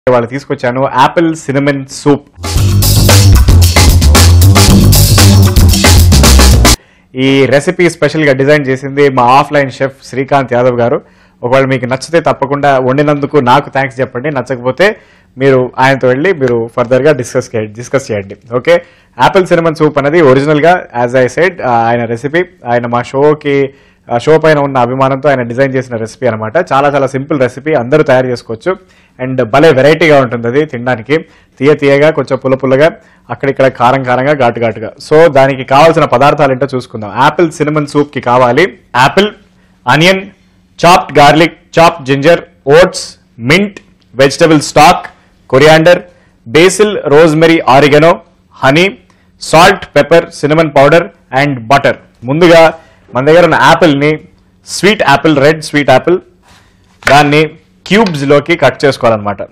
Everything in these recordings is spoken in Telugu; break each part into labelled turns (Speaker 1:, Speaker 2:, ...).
Speaker 1: వాళ్ళు తీసుకొచ్చాను యాపిల్ సినమన్ సూప్ ఈ రెసిపీ స్పెషల్ గా డిజైన్ చేసింది మా ఆఫ్లైన్ షెఫ్ శ్రీకాంత్ యాదవ్ గారు ఒకవేళ మీకు నచ్చితే తప్పకుండా వండినందుకు నాకు థ్యాంక్స్ చెప్పండి నచ్చకపోతే మీరు ఆయనతో వెళ్ళి మీరు ఫర్దర్ గా డిస్కస్ డిస్కస్ చేయండి ఓకే యాపిల్ సినిమన్ సూప్ అనేది ఒరిజినల్ గా యాజ్ ఐ సైడ్ ఆయన రెసిపీ ఆయన మా షోకి షో పైన ఉన్న అభిమానంతో ఆయన డిజైన్ చేసిన రెసిపీ అనమాట చాలా చాలా సింపుల్ రెసిపీ అందరూ తయారు చేసుకోవచ్చు అండ్ భలే వెరైటీగా ఉంటుంది అది తినడానికి తీయ తీయగా కొంచెం పుల్ల పుల్లగా అక్కడిక్కడ కారం కారంగా ఘాటు ఘాటుగా సో దానికి కావాల్సిన పదార్థాలు ఏంటో చూసుకుందాం యాపిల్ సినిమన్ సూప్ కి కావాలి apple onion chopped garlic chopped ginger oats mint vegetable stock coriander basil rosemary oregano honey salt pepper cinnamon powder and butter ముందుగా మన దగ్గర ఉన్న యాపిల్ని sweet apple red sweet apple దాన్ని క్యూబ్స్ లోకి కట్ చేసుకోవాలన్నమాట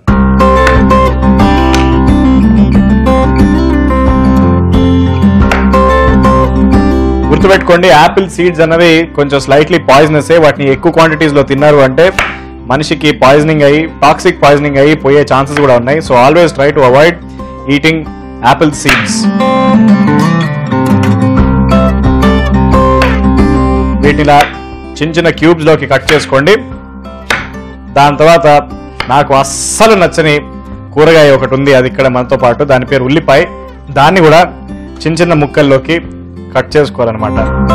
Speaker 1: గుర్తుపెట్టుకోండి యాపిల్ సీడ్స్ అన్నవి కొంచెం స్లైట్లీ పాయిజనస్ వాటిని ఎక్కువ క్వాంటిటీస్ లో తిన్నారు అంటే మనిషికి పాయిజనింగ్ అయ్యి టాక్సిక్ పాయిజనింగ్ అయ్యి పోయే ఛాన్సెస్ కూడా ఉన్నాయి so always try to avoid eating apple seeds వీటిని చిన్న చిన్న క్యూబ్స్ లోకి కట్ చేసుకోండి దాని తర్వాత నాకు అస్సలు నచ్చని కూరగాయ ఒకటి ఉంది అది ఇక్కడ మనతో పాటు దాని పేరు ఉల్లిపాయ దాన్ని కూడా చిన్న చిన్న ముక్కల్లోకి కట్ చేసుకోవాలన్నమాట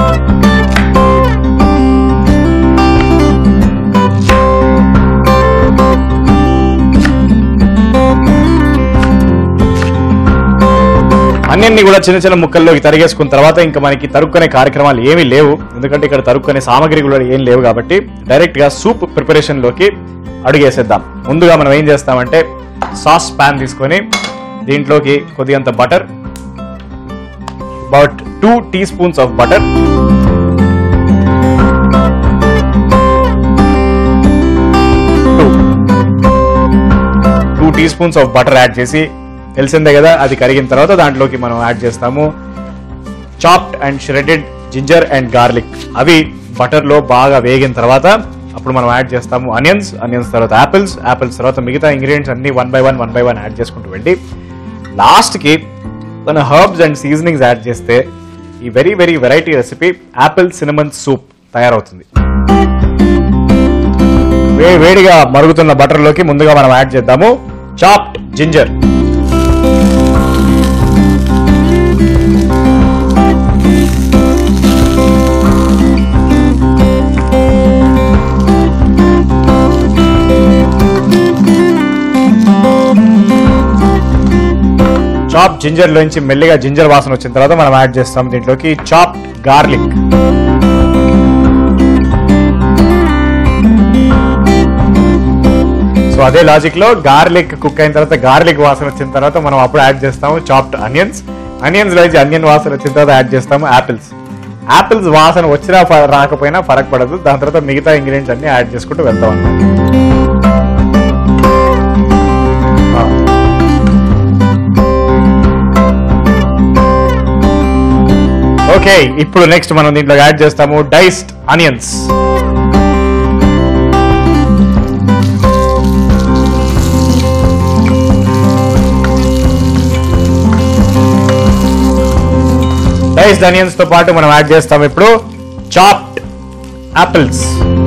Speaker 1: అన్నిన్ని కూడా చిన్న చిన్న ముక్కల్లోకి తరిగేసుకున్న తర్వాత ఇంకా మనకి తరుక్కునే కార్యక్రమాలు ఏమీ లేవు ఎందుకంటే ఇక్కడ తరుక్కునే సామాగ్రి కూడా ఏం లేవు కాబట్టి డైరెక్ట్ గా సూప్ ప్రిపరేషన్ లోకి అడుగేసేద్దాం ముందుగా మనం ఏం చేస్తామంటే సాస్ పాన్ తీసుకొని దీంట్లోకి కొద్దిగంత butter about two teaspoons of butter two teaspoons of butter add చేసి తెలిసిందే కదా అది కరిగిన తర్వాత దాంట్లోకి మనం యాడ్ చేస్తాము chopped and shredded ginger and garlic అవి బటర్ లో బాగా వేగిన తర్వాత అప్పుడు మనం యాడ్ చేస్తాము అనియన్స్ అనియన్స్ తర్వాత యాపిల్స్ యాపిల్స్ తర్వాత మిగతా ఇంగ్రీడియంట్స్ అన్ని one by one one by one add చేసుకుంటూ వెళ్ళి లాస్ట్ కి మన హర్బ్స్ అండ్ సీజనింగ్స్ యాడ్ చేస్తే ఈ very very variety recipe apple cinnamon soup తయారవుతుంది వే వేడిగా మరుగుతున్న బటర్ లోకి ముందుగా మనం యాడ్ చేద్దాము చాప్డ్ జింజర్ చాప్ జింజర్ లోంచి మెల్లిగా జింజర్ వాసన వచ్చిన తర్వాత మనం యాడ్ చేస్తాం దీంట్లోకి చాప్ గార్లిక్ సో అదే లాజిక్ లో గార్లిక్ కుక్ అయిన తర్వాత గార్లిక్ వాసన వచ్చిన తర్వాత మనం అప్పుడు యాడ్ చేస్తాము చాప్డ్ అనియన్స్ అనియన్స్ లోంచి అనియన్ వాసన వచ్చిన తర్వాత యాడ్ చేస్తాము యాపిల్స్ యాపిల్స్ వాసన వచ్చినా ఫ- రాకపోయినా ఫరక్ పడదు దాని తర్వాత మిగతా ఇంగ్రీడియంట్స్ అన్ని యాడ్ చేసుకుంటూ వెళ్తాం అన్నమాట ఓకే ఇప్పుడు నెక్స్ట్ మనం దీంట్లో యాడ్ చేస్తాము డైస్డ్ ఆనియన్స్ డైస్డ్ ఆనియన్స్ తో పాటు మనం యాడ్ చేస్తాం ఇప్పుడు చాప్డ్ యాపిల్స్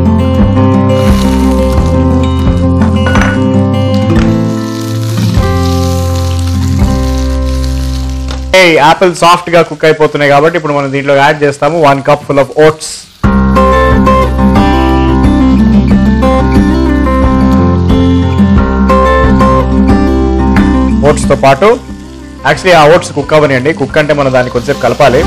Speaker 1: యాపిల్ సాఫ్ట్ గా కుక్ అయిపోతున్నాయి కాబట్టి ఇప్పుడు మనం దీంట్లో యాడ్ చేస్తాము one cup full of oats oats తో పాటు యాక్చువల్లీ ఆ ఓట్స్ కుక్ అవ్వనియండి కుక్ అంటే మనం దాన్ని కొంచెంసేపు కలపాలి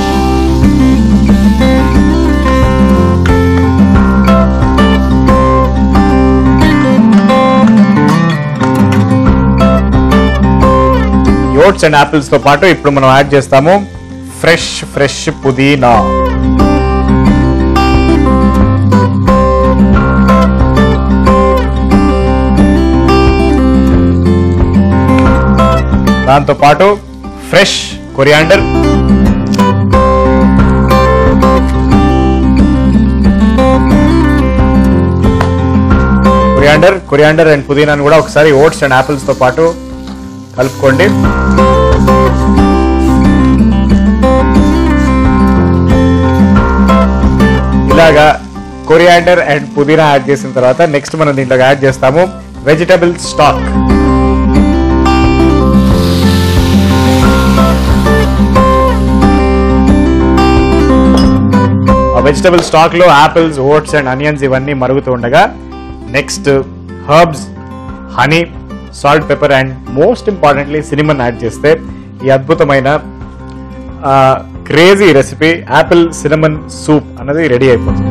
Speaker 1: ఓట్స్ అండ్ యాపిల్స్ తో పాటు ఇప్పుడు మనం యాడ్ చేస్తాము ఫ్రెష్ ఫ్రెష్ పుదీనా దాంతో పాటు fresh coriander coriander coriander and పుదీనాను కూడా ఒకసారి ఓట్స్ అండ్ యాపిల్స్ తో పాటు కలుపుకోండి ఇలాగా కొరియాండర్ అండ్ పుదీనా యాడ్ చేసిన తర్వాత నెక్స్ట్ మనం దీంట్లో యాడ్ చేస్తాము వెజిటబుల్ స్టాక్ ఆ వెజిటబుల్ స్టాక్ లో ఆపిల్స్ ఓట్స్ అండ్ అనియన్స్ ఇవన్నీ మరుగుతూ ఉండగా next herbs honey salt pepper and most importantly cinnamon add చేస్తే ఈ అద్భుతమైన crazy recipe apple cinnamon soup అన్నది రెడీ అయిపోతుంది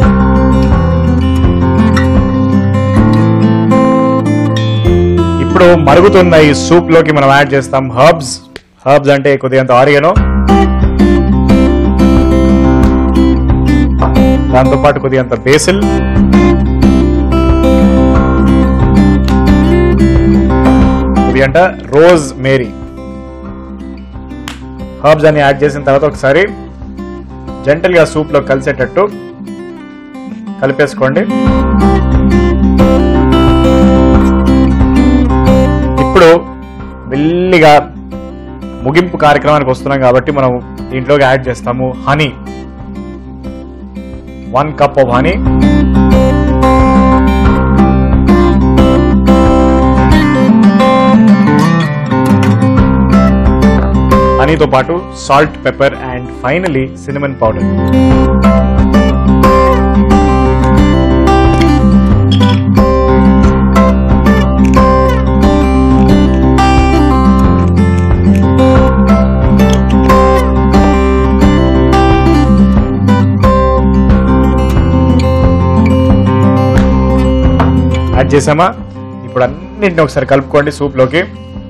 Speaker 1: ఇప్పుడు మరుగుతున్న ఈ సూప్ లోకి మనం యాడ్ చేస్తాం హర్బ్స్ హర్బ్స్ అంటే కొద్దిగంత ఆరిగనో దాంతో పాటు కొద్దిగంత బేసిల్ కొద్దిగంట రోజ్ మేరీ హర్బ్స్ అని యాడ్ చేసిన తర్వాత ఒకసారి జెంటల్ గా సూప్ లో కలిసేటట్టు కలిపేసుకోండి ఇప్పుడు మెల్లిగా ముగింపు కార్యక్రమానికి వస్తున్నాం కాబట్టి మనం దీంట్లోకి యాడ్ చేస్తాము honey one cup of honey హనీతో పాటు salt pepper and finally cinnamon powder add చేసామా ఇప్పుడు అన్నింటిని ఒకసారి కలుపుకోండి సూప్లోకి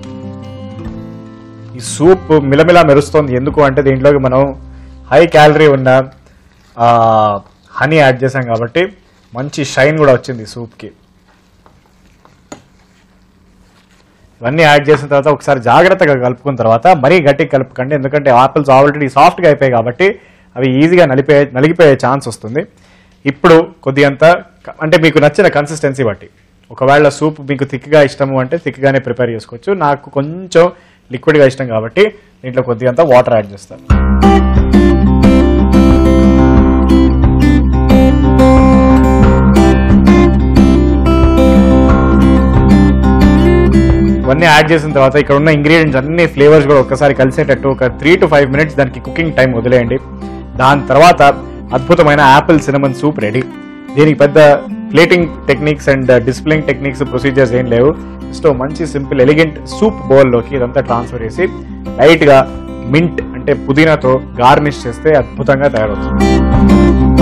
Speaker 1: ఈ సూప్ మిలమిలా మెరుస్తుంది ఎందుకు అంటే దీంట్లోకి మనం హై క్యాలరీ ఉన్న హనీ యాడ్ చేసాం కాబట్టి మంచి షైన్ కూడా వచ్చింది ఈ సూప్కి ఇవన్నీ యాడ్ చేసిన తర్వాత ఒకసారి జాగ్రత్తగా కలుపుకున్న తర్వాత మరీ గట్టిగా కలుపుకండి ఎందుకంటే ఆపిల్స్ ఆల్రెడీ సాఫ్ట్గా అయిపోయాయి కాబట్టి అవి ఈజీగా నలిపోయే నలిగిపోయే ఛాన్స్ వస్తుంది ఇప్పుడు కొద్దిగంత క- అంటే మీకు నచ్చిన కన్సిస్టెన్సీ బట్టి ఒకవేళ సూప్ మీకు థిక్గా ఇష్టము అంటే థిక్గానే ప్రిపేర్ చేసుకోవచ్చు నాకు కొంచెం లిక్విడ్గా ఇష్టం కాబట్టి దీంట్లో కొద్దిగంత వాటర్ యాడ్ చేస్తాను ఇవన్నీ యాడ్ చేసిన తర్వాత ఇక్కడ ఉన్న ఇంగ్రీడియంట్స్ అన్ని ఫ్లేవర్స్ కూడా ఒక్కసారి కలిసేటట్టు ఒక త్రీ టు ఫైవ్ మినిట్స్ దానికి కుకింగ్ టైం వదిలేయండి దాని తర్వాత అద్భుతమైన యాపిల్ సినమన్ సూప్ రెడీ దీనికి పెద్ద plating techniques and displaying techniques procedures ఏం లేవు జస్ట్ ఓ మంచి సింపుల్ ఎలిగెంట్ సూప్ బౌల్లోకి ఇదంతా ట్రాన్స్ఫర్ చేసి లైట్గా మింట్ అంటే పుదీనాతో గార్నిష్ చేస్తే అద్భుతంగా తయారవుతుంది